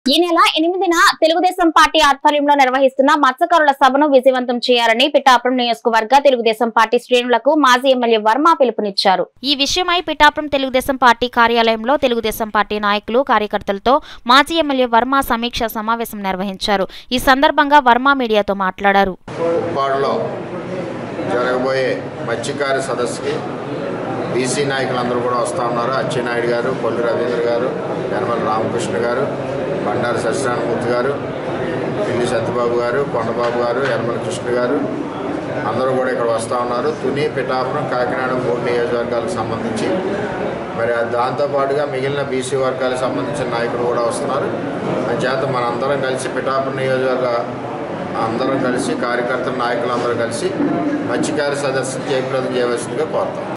ఈ నెల ఎనిమిదిన తెలుగుదేశం పార్టీ ఆధ్వర్యంలో నిర్వహిస్తున్న మత్స్యకారుల సభను విజయవంతం చేయాలని పిఠాపురం నియోజకవర్గ తెలుగుదేశం పార్టీ శ్రేణులకు మాజీ ఎమ్మెల్యే వర్మ పిలుపునిచ్చారు ఈ విషయమై పిఠాపురం తెలుగుదేశం పార్టీ కార్యాలయంలో తెలుగుదేశం పార్టీ నాయకులు కార్యకర్తలతో మాజీ ఎమ్మెల్యే వర్మ సమీక్ష సమావేశం నిర్వహించారు ఈ సందర్భంగా వర్మ మీడియాతో మాట్లాడారు ఉప్పాడులో జరగబోయే మత్స్యకార సదస్సుకి బీసీ నాయకులందరూ కూడా వస్తూ ఉన్నారు అచ్చెన్నాయుడు గారు కొల్లి రవీంద్ర గారు యనమల రామకృష్ణ గారు బండారు సత్యనారాయణమూర్తి గారు పిల్లి సత్యబాబు గారు కొండబాబు గారు యనమల కృష్ణ గారు అందరూ కూడా ఇక్కడ వస్తూ ఉన్నారు తుని పిఠాపురం కాకినాడ మూడు నియోజకవర్గాలకు సంబంధించి మరి దాంతోపాటుగా మిగిలిన బీసీ వర్గాలకు సంబంధించిన నాయకులు కూడా వస్తున్నారు చేత మనందరం కలిసి పిఠాపురం నియోజకవర్గ అందరం కలిసి కార్యకర్తల నాయకులు అందరూ కలిసి మత్స్యకార సదస్సును జయప్రదం చేయవలసిందిగా కోరుతాం